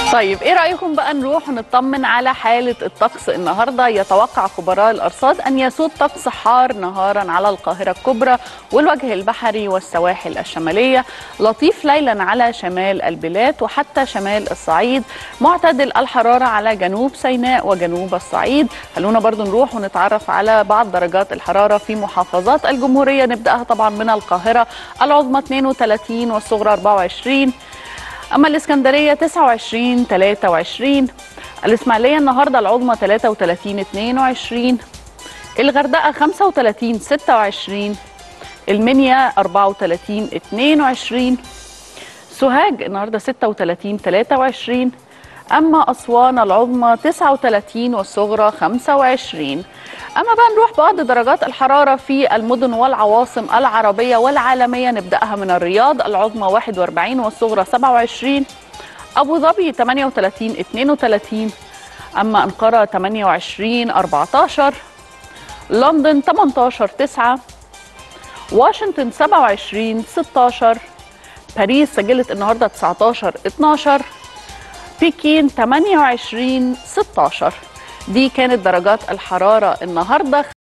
طيب ايه رايكم بقى نروح نطمن على حاله الطقس النهارده يتوقع خبراء الارصاد ان يسود طقس حار نهارا على القاهره الكبرى والوجه البحري والسواحل الشماليه لطيف ليلا على شمال البلاد وحتى شمال الصعيد معتدل الحراره على جنوب سيناء وجنوب الصعيد خلونا برضو نروح ونتعرف على بعض درجات الحراره في محافظات الجمهوريه نبداها طبعا من القاهره العظمى 32 والصغرى 24 اما الاسكندريه 29 23 الاسماعيليه النهارده العظمى 33 22 الغردقه 35 26 المنيا 34 22 سوهاج النهارده 36 23 اما اسوان العظمى 39 والصغرى 25 اما بقى نروح بعض درجات الحراره في المدن والعواصم العربيه والعالميه نبداها من الرياض العظمى 41 والصغرى 27 ابو ظبي 38 32 اما انقره 28 14 لندن 18 9 واشنطن 27 16 باريس سجلت النهارده 19 12 بكين 28 16 دي كانت درجات الحراره النهارده